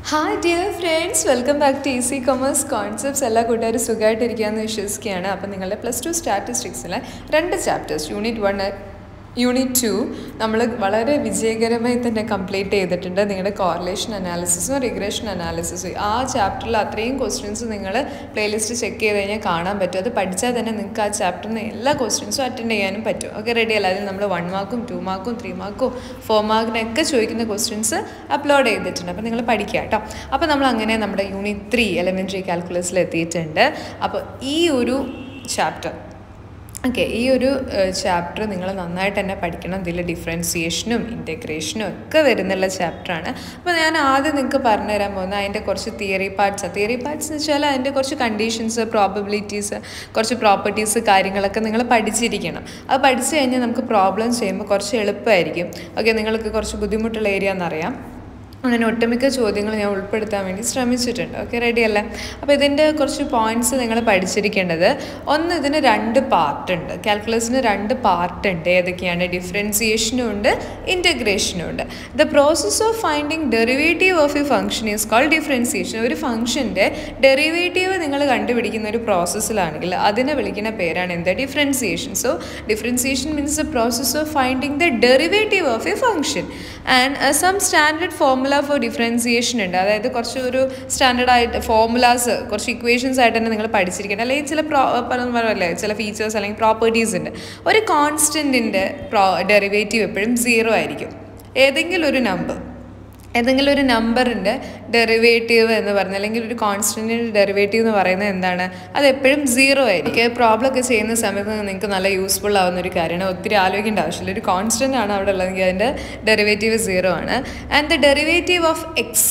Hi dear friends welcome back to easy commerce concepts എല്ലാ കൂട്ടുകാരും സുഖമായിട്ടിരിക്കുകയെന്ന് വിശ്വസിക്കുകയാണ് അപ്പം നിങ്ങളുടെ പ്ലസ് ടു സ്റ്റാറ്റിസ്റ്റിക്സിലെ രണ്ട് chapters unit one unit two നമ്മൾ വളരെ വിജയകരമായി തന്നെ കംപ്ലീറ്റ് ചെയ്തിട്ടുണ്ട് നിങ്ങളുടെ കോറിലേഷൻ അനാലിസിസും റിഗ്രഷൻ അനാലിസിസും ആ ചാപ്റ്ററിൽ അത്രയും ക്വസ്റ്റ്യൻസ് നിങ്ങൾ പ്ലേലിസ്റ്റ് ചെക്ക് ചെയ്ത് കഴിഞ്ഞാൽ കാണാൻ പറ്റും അത് പഠിച്ചാൽ തന്നെ നിങ്ങൾക്ക് ആ ചാപ്റ്ററിന് എല്ലാ ക്വസ്റ്റ്യൻസും അറ്റൻഡ് ചെയ്യാനും പറ്റും ഓക്കെ റെഡി അല്ല അതിൽ നമ്മൾ വൺ മാർക്കും ടു മാർക്കും ത്രീ മാർക്കും ഫോർ മാർക്കിനൊക്കെ ചോദിക്കുന്ന ക്വസ്റ്റ്യൻസ് അപ്ലോഡ് ചെയ്തിട്ടുണ്ട് അപ്പോൾ നിങ്ങൾ പഠിക്കുക കേട്ടോ അപ്പോൾ നമ്മൾ അങ്ങനെ നമ്മുടെ യൂണിറ്റ് ത്രീ എലമെൻ്ററി കാൽക്കുലസിൽ എത്തിയിട്ടുണ്ട് അപ്പോൾ ഈ ഒരു ചാപ്റ്റർ ഓക്കെ ഈ ഒരു ചാപ്റ്റർ നിങ്ങൾ നന്നായിട്ട് തന്നെ പഠിക്കണം ഇതിൽ ഡിഫറൻസിയേഷനും ഇൻറ്റഗ്രേഷനും ഒക്കെ വരുന്നുള്ള ചാപ്റ്ററാണ് അപ്പോൾ ഞാൻ ആദ്യം നിങ്ങൾക്ക് പറഞ്ഞു തരാൻ പോകുന്നത് അതിൻ്റെ കുറച്ച് തിയറി പാർട്സ് തിയറി പാർട്സ് എന്ന് വെച്ചാൽ അതിൻ്റെ കുറച്ച് കണ്ടീഷൻസ് പ്രോബബിലിറ്റീസ് കുറച്ച് പ്രോപ്പർട്ടീസ് കാര്യങ്ങളൊക്കെ നിങ്ങൾ പഠിച്ചിരിക്കണം അത് പഠിച്ചു കഴിഞ്ഞാൽ നമുക്ക് പ്രോബ്ലം ചെയ്യുമ്പോൾ കുറച്ച് എളുപ്പമായിരിക്കും ഓക്കെ നിങ്ങൾക്ക് കുറച്ച് ബുദ്ധിമുട്ടുള്ള ഏരിയ എന്നറിയാം അങ്ങനെ ഒട്ടുമിക്ക ചോദ്യങ്ങൾ ഞാൻ ഉൾപ്പെടുത്താൻ വേണ്ടി ശ്രമിച്ചിട്ടുണ്ട് ഓക്കെ റെഡി അല്ലേ അപ്പോൾ ഇതിൻ്റെ കുറച്ച് പോയിന്റ്സ് നിങ്ങൾ പഠിച്ചിരിക്കേണ്ടത് ഒന്ന് ഇതിന് രണ്ട് പാർട്ട് ഉണ്ട് കാൽക്കുലസിന് രണ്ട് പാർട്ട് ഉണ്ട് ഏതൊക്കെയാണ് ഡിഫറൻസിയേഷനും ഉണ്ട് ഇൻറ്റഗ്രേഷനും ഉണ്ട് the process of finding derivative of a function is called differentiation ഒരു ഫംഗ്ഷൻ്റെ ഡെറിവേറ്റീവ് നിങ്ങൾ കണ്ടുപിടിക്കുന്ന ഒരു പ്രോസസ്സിലാണെങ്കിൽ അതിനെ വിളിക്കുന്ന പേരാണ് എന്ത് differentiation so differentiation means the process of finding the derivative of a function and some standard formula for differentiation ഉണ്ട് അതായത് കുറച്ച് ഒരു സ്റ്റാൻഡേർഡ് ആയിട്ട് ഫോർമുലാസ് കുറച്ച് ഇക്വേഷൻസ് ആയിട്ട് തന്നെ നിങ്ങൾ പഠിച്ചിരിക്കണം അല്ലെങ്കിൽ ചില പ്രോ പറയല്ലേ ചില ഫീച്ചേഴ്സ് അല്ലെങ്കിൽ പ്രോപ്പർട്ടീസ് ഉണ്ട് ഒരു കോൺസ്റ്റൻറ്റിൻ്റെ പ്രോ ഡെറിവേറ്റീവ് എപ്പോഴും സീറോ ആയിരിക്കും ഏതെങ്കിലും ഒരു നമ്പർ ഏതെങ്കിലും ഒരു നമ്പറിൻ്റെ ഡെറിവേറ്റീവ് എന്ന് പറഞ്ഞാൽ അല്ലെങ്കിൽ ഒരു കോൺസ്റ്റൻറ്റിൻ്റെ ഡെറിവേറ്റീവ് എന്ന് പറയുന്നത് എന്താണ് അത് എപ്പോഴും സീറോ ആയിരിക്കും പ്രോബ്ലം ഒക്കെ ചെയ്യുന്ന സമയത്ത് നിങ്ങൾക്ക് നല്ല യൂസ്ഫുൾ ആവുന്ന ഒരു കാര്യമാണ് ഒത്തിരി ആലോചിക്കേണ്ട ആവശ്യമില്ല ഒരു കോൺസ്റ്റൻ്റ് ആണ് അവിടെ ഉള്ളതെങ്കിൽ അതിൻ്റെ ഡെറിവേറ്റീവ് സീറോ ആണ് and the derivative of x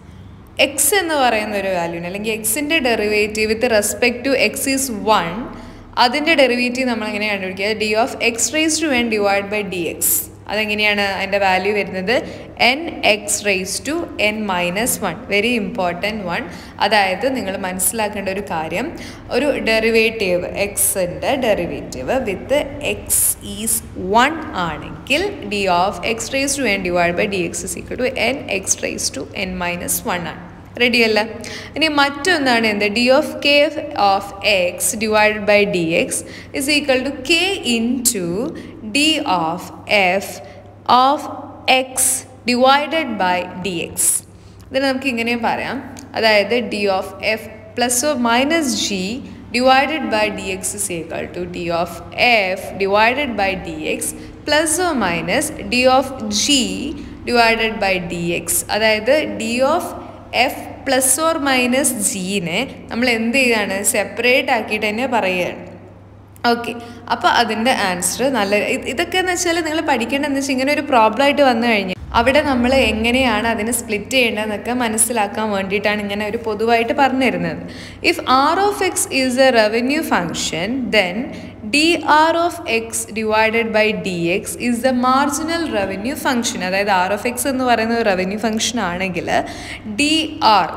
x എന്ന് പറയുന്ന ഒരു വാല്യൂന് അല്ലെങ്കിൽ എക്സിൻ്റെ derivative with respect to x is one അതിൻ്റെ ഡെറിവേറ്റീവ് നമ്മൾ എങ്ങനെ കണ്ടുപിടിക്കുക d of x raise to n divide by d x അതെങ്ങനെയാണ് അതിൻ്റെ വാല്യൂ വരുന്നത് n x raise to n minus one very important one അതായത് നിങ്ങൾ മനസ്സിലാക്കേണ്ട ഒരു കാര്യം ഒരു ഡെറിവേറ്റീവ് എക്സിൻ്റെ derivative with x is one ആണെങ്കിൽ D of x raise to n divide by d x is equal to n x raise to n minus one ആണ് ready അല്ല ഇനി മറ്റൊന്നാണ് എന്ത് d of k of x divide by d x is equal to k into d of f of x divided by d x ഇതിന് നമുക്ക് ഇങ്ങനെയും പറയാം അതായത് d of f plus or minus g divided by d x is equal to d of F divided by d x plus or minus d of g divided by d x അതായത് d of f plus or minus ജീനെ നമ്മൾ എന്ത് ചെയ്യുകയാണ് separate ആക്കിയിട്ട് തന്നെ പറയുകയാണ് okay അപ്പോൾ അതിൻ്റെ ആൻസർ നല്ല ഇതൊക്കെ എന്ന് വെച്ചാൽ നിങ്ങൾ പഠിക്കേണ്ടതെന്ന് വെച്ചാൽ ഇങ്ങനെ ഒരു പ്രോബ്ലം ആയിട്ട് വന്നു കഴിഞ്ഞാൽ അവിടെ നമ്മൾ എങ്ങനെയാണ് അതിനെ സ്പ്ലിറ്റ് ചെയ്യേണ്ടതെന്നൊക്കെ മനസ്സിലാക്കാൻ വേണ്ടിയിട്ടാണ് ഇങ്ങനെ ഒരു പൊതുവായിട്ട് പറഞ്ഞു തരുന്നത് if R of x is a revenue function then d R of x divided by d x is the marginal revenue function അതായത് ആർ ഓഫ് എക്സ് എന്ന് പറയുന്ന ഒരു റവന്യൂ ഫങ്ഷൻ ആണെങ്കിൽ d R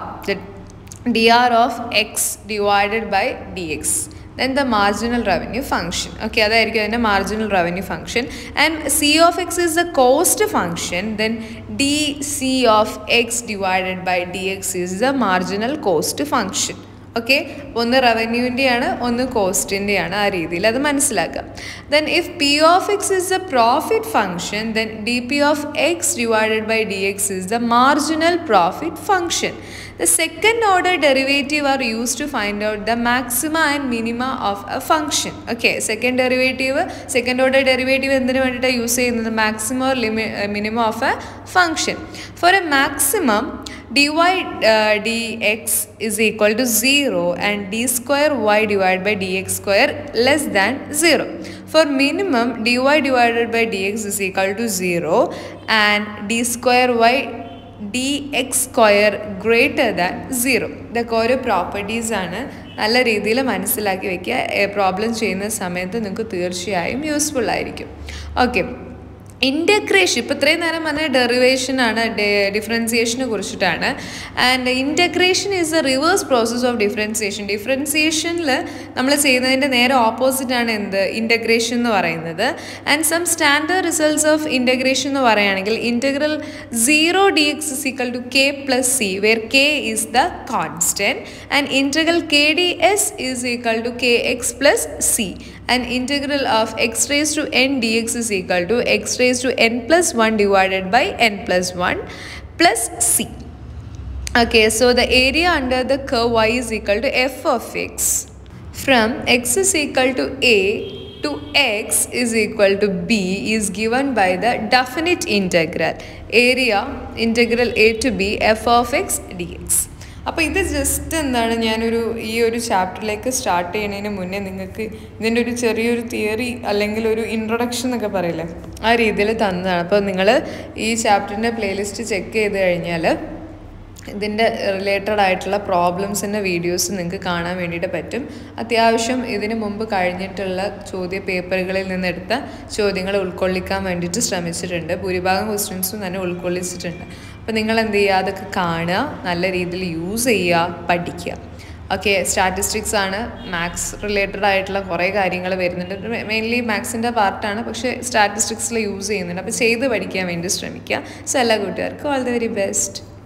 d R of x divided by d x then the marginal revenue function okay അതായിരിക്കും അതിൻ്റെ marginal revenue function and c of x is the cost function then dc of x divided by dx is the marginal cost function okay ഒന്ന് റവന്യൂവിൻ്റെയാണ് ഒന്ന് കോസ്റ്റിൻ്റെയാണ് ആ രീതിയിൽ അത് മനസ്സിലാക്കാം then if P of x is the profit function then d P of x divided by d x is the marginal profit function the second order derivative are use to find out the maxima and minima of a function okay second derivative second order derivative എന്തിനു വേണ്ടിയിട്ടാണ് use ചെയ്യുന്നത് maximum or ലിമി minimum of a function four A maximum dy uh, dx is equal to 0 and d square y divided by dx square less than 0. For minimum dy divided by dx is equal to 0 and d square y dx square greater than 0. ഇതൊക്കെ ഓരോ properties ആണ് നല്ല രീതിയിൽ മനസ്സിലാക്കി വെക്കുക problem ചെയ്യുന്ന സമയത്ത് നിങ്ങൾക്ക് തീർച്ചയായും യൂസ്ഫുൾ ആയിരിക്കും ഓക്കെ ഇൻ്റഗ്രേഷൻ ഇപ്പോൾ ഇത്രയും നേരം പറഞ്ഞ ഡെറിവേഷൻ ആണ് ഡിഫറൻസിയേഷനെ കുറിച്ചിട്ടാണ് and integration is the reverse process of differentiation ഡിഫറൻസിയേഷനിൽ നമ്മൾ ചെയ്യുന്നതിൻ്റെ നേരെ ഓപ്പോസിറ്റ് ആണ് എന്ത് ഇൻ്റഗ്രേഷൻ എന്ന് പറയുന്നത് and some standard results of integration എന്ന് പറയുകയാണെങ്കിൽ integral zero d x is equal to k plus c where k is the constant and integral k d s is equal to k x plus c and integral of x raised to n dx is equal to x raised to n plus 1 divided by n plus 1 plus c. Okay, so the area under the curve y is equal to f of x from x is equal to a to x is equal to b is given by the definite integral area integral a to b f of x dx. അപ്പോൾ ഇത് just എന്താണ് ഞാനൊരു ഈ ഒരു ചാപ്റ്ററിലേക്ക് start ചെയ്യുന്നതിന് മുന്നേ നിങ്ങൾക്ക് ഇതിൻ്റെ ഒരു ചെറിയൊരു തിയറി അല്ലെങ്കിൽ ഒരു ഇൻട്രൊഡക്ഷൻ എന്നൊക്കെ പറയില്ലേ ആ രീതിയിൽ തന്നതാണ് അപ്പോൾ നിങ്ങൾ ഈ ചാപ്റ്ററിൻ്റെ പ്ലേലിസ്റ്റ് ചെക്ക് ചെയ്ത് കഴിഞ്ഞാൽ ഇതിൻ്റെ റിലേറ്റഡ് ആയിട്ടുള്ള പ്രോബ്ലംസിൻ്റെ വീഡിയോസ് നിങ്ങൾക്ക് കാണാൻ വേണ്ടിയിട്ട് പറ്റും അത്യാവശ്യം ഇതിനു മുമ്പ് കഴിഞ്ഞിട്ടുള്ള ചോദ്യ പേപ്പറുകളിൽ നിന്നെടുത്ത ചോദ്യങ്ങൾ ഉൾക്കൊള്ളിക്കാൻ വേണ്ടിയിട്ട് ശ്രമിച്ചിട്ടുണ്ട് ഭൂരിഭാഗം ക്വസ്റ്റ്യൻസും തന്നെ ഉൾക്കൊള്ളിച്ചിട്ടുണ്ട് അപ്പോൾ നിങ്ങൾ എന്ത് ചെയ്യുക അതൊക്കെ കാണുക നല്ല രീതിയിൽ യൂസ് ചെയ്യുക പഠിക്കുക ഓക്കെ സ്റ്റാറ്റിസ്റ്റിക്സ് ആണ് മാത്സ് റിലേറ്റഡ് ആയിട്ടുള്ള കുറേ കാര്യങ്ങൾ വരുന്നുണ്ട് മെയിൻലി മാത്സിൻ്റെ പാർട്ടാണ് പക്ഷേ സ്റ്റാറ്റിസ്റ്റിക്സിൽ യൂസ് ചെയ്യുന്നുണ്ട് അപ്പോൾ ചെയ്ത് പഠിക്കാൻ വേണ്ടി ശ്രമിക്കുക സോ എല്ലാ കൂട്ടുകാർക്കും ഓൾ ദി വെരി ബെസ്റ്റ്